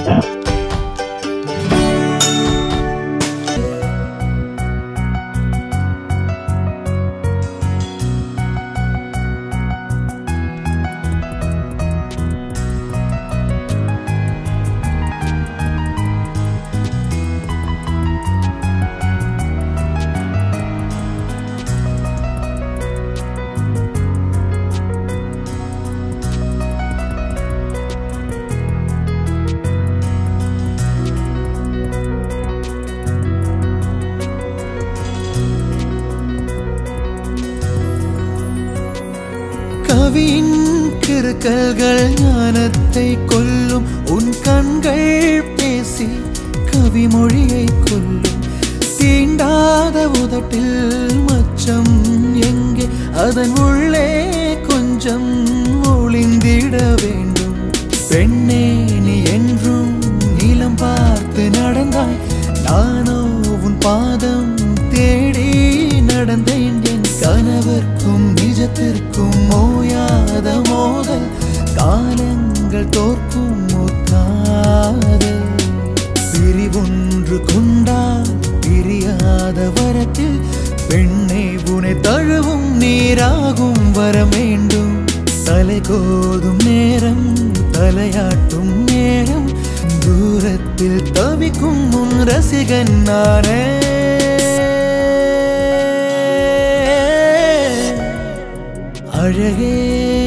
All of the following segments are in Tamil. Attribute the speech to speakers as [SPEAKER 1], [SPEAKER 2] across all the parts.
[SPEAKER 1] கவியின் கிறுக்கல்கள் ஞானத்தை கொல்லும் உன் கண்கள் பேசி கவிமொழியை கொல்லும் தீண்டாத உதட்டில் மச்சம் எங்கே அதன் உள்ளே கொஞ்சம் ஒளிந்திட வேண்டும் பெண்ணே நீ என்றும் நீளம் பார்த்து நடந்தாய் நானோ உன் பாதம் தேடி நடந்தேன் என் கனவிற்கும் நிஜத்திற்கும் ஓயாத மோதல் காலங்கள் தோற்கும் ஓர் காதல் பிரிவொன்று கொண்டால் பிரியாத வரத்தில் பெண்ணை உனை தழுவும் நீராகும் வர வேண்டும் தலை கோதும் நேரம் தலையாட்டும் நேரம் தூரத்தில் தவிக்கும் உன் ரசிகன் நானே அழகே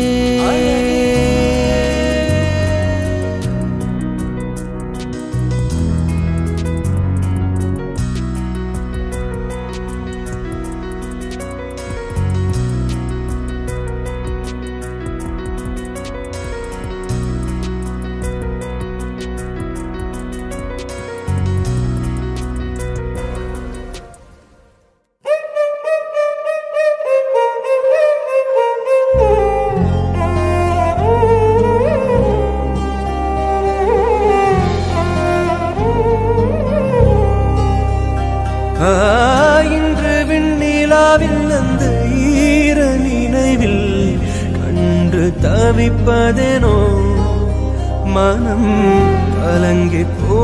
[SPEAKER 2] ஆ, இன்று விண்ணிலாவில் அந்த ஈர நினைவில் கண்டு தவிப்பதேனோ மனம் கலங்கி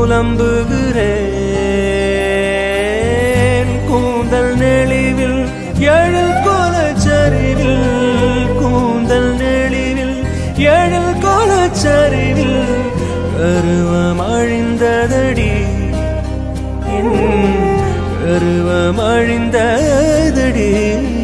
[SPEAKER 2] புலம்புகிறேன் கூந்தல் நெளிவில் எழில் கோலச்சரிவில் கூந்தல் நெளிவில் எழில் கோலச்சரிவில் கருவம் அழிந்ததடி என் கருவம் அழிந்ததடி